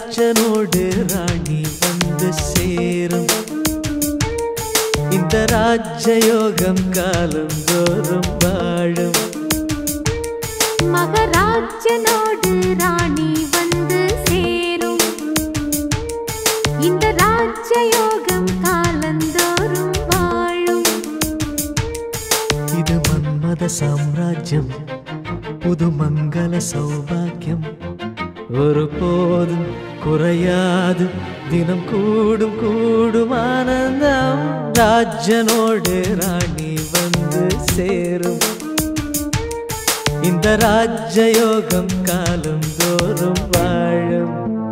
ராஜனோடு ராணி வந்து சேரும் இந்த ராஜயோகம் காலந்தோறும் வாழும் மகராஜனோடு ராணி வந்து சேரும் இந்த ராஜயோகம் காலந்தோறும் வாழும் இது மன்மத சாம்ராஜ்யம் புது மங்கள சௌபாக்கியம் ஒருபோதும் குறையாது தினம் கூடும் கூடும் ஆனந்தம் ராஜனோடு ராணி வந்து சேரும் இந்த ராஜயோகம் காலம் தோறும் வாழும்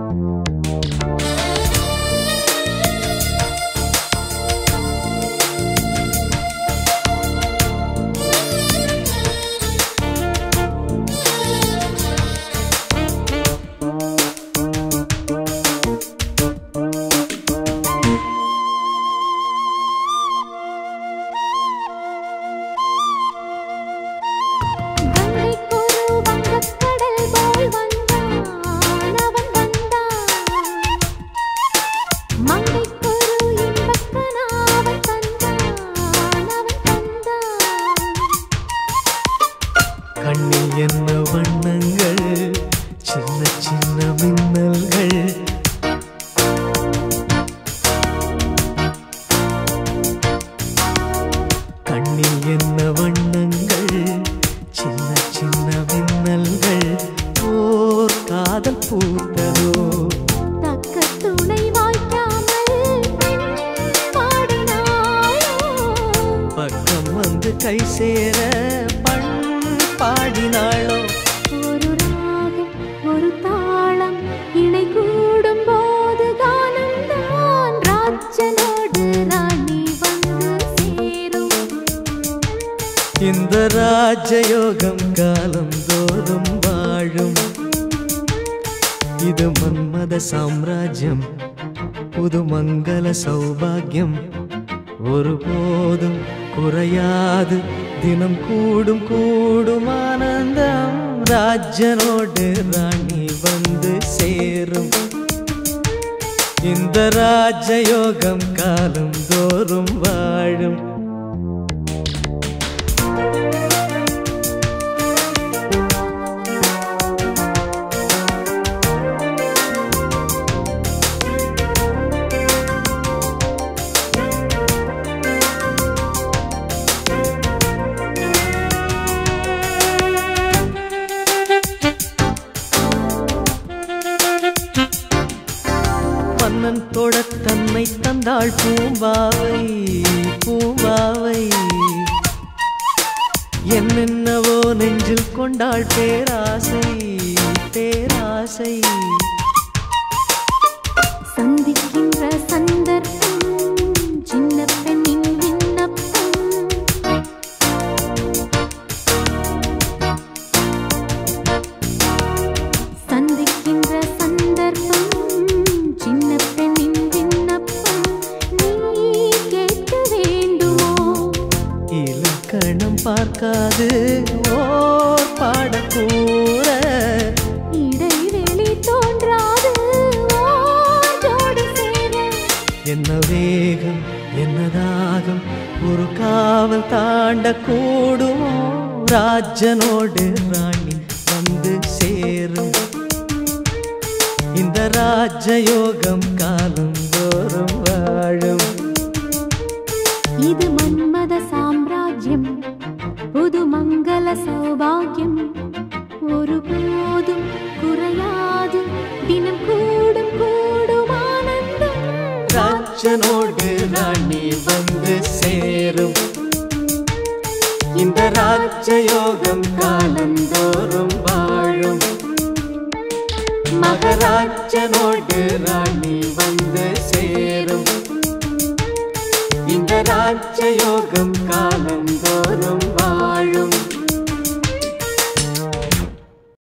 கங்கைக்கொரு வங்கக்கடல் போல் வந்தான் அவன் வந்தான் மங்கைக்கொரு இன்பக்கனாவன் தந்தான் அவன் தந்தான் கண்ணில் என்ன வண்ணங்கள் சின்ன சின்ன மின்னல்கள் கண்ணில் என்ன வண்ணங்கள் சின்ன சின்ன மின்னல்கள் ஓர் காதல் பூத்ததோ தக்க துணை வாய்க்காமல் பாடினாயோ பக்கம் வந்து கை சேர பண் பாடினாளோ ஒரு ராகம் ஒரு தாளம் இணை கூடும் போது கானம்தான் ராஜனோடு ராணி வந்து சேரும் இந்த ராஜயோகம் காலம் தோறும் வாழும் இது மன்மத சாம்ராஜ்யம் புது மங்கள சௌபாகியம் ஒருபோதும் குறையாது தினம் கூடும் கூடும் ஆனந்தம் ராஜனோடு ராணி வந்து சேரும் இந்த ராஜயோகம் காலம் தோறும் வாழும் மன்னன் தொட தன்னை தந்தாள் பூம்பாவை பூம்பாவை என்னென்னவோ நெஞ்சில் கொண்டாள் பேராசை பேராசை சந்திக்கின்ற சந்தர்ப்பம் சின்ன பெண்ணின் விண்ணப்பம் சந்திக்கின்ற சந்தர்ப்பம் சின்ன பெண்ணின் விண்ணப்பம் நீ கேட்க வேண்டுமோ இலக்கணம் பார்க்காது ஓர் பாடக்கூற இடைவெளி தோன்றாது ஓடோடு சேர என்ன வேகம் என்ன தாகம் ஒரு காவல் தாண்ட கூடுமோ ராஜனோடு ராணி வந்து சேரும் இந்த ராஜயோகம் காலம் தோறும் வாழும் இது மன்மத சாம்ராஜ்யம் புது மங்கள சௌபாகியம் ஒருபோதும் குறையாது தினம் கூடும் கூடும் ஆனந்தம் ராஜனோடு ராணி வந்து சேரும் இந்த ராஜயோகம் காலந்தோறும் வாழும் மகராஜனோடு ராணி வந்து சேரும் இந்த ராஜயோகம் காலந்தோறும்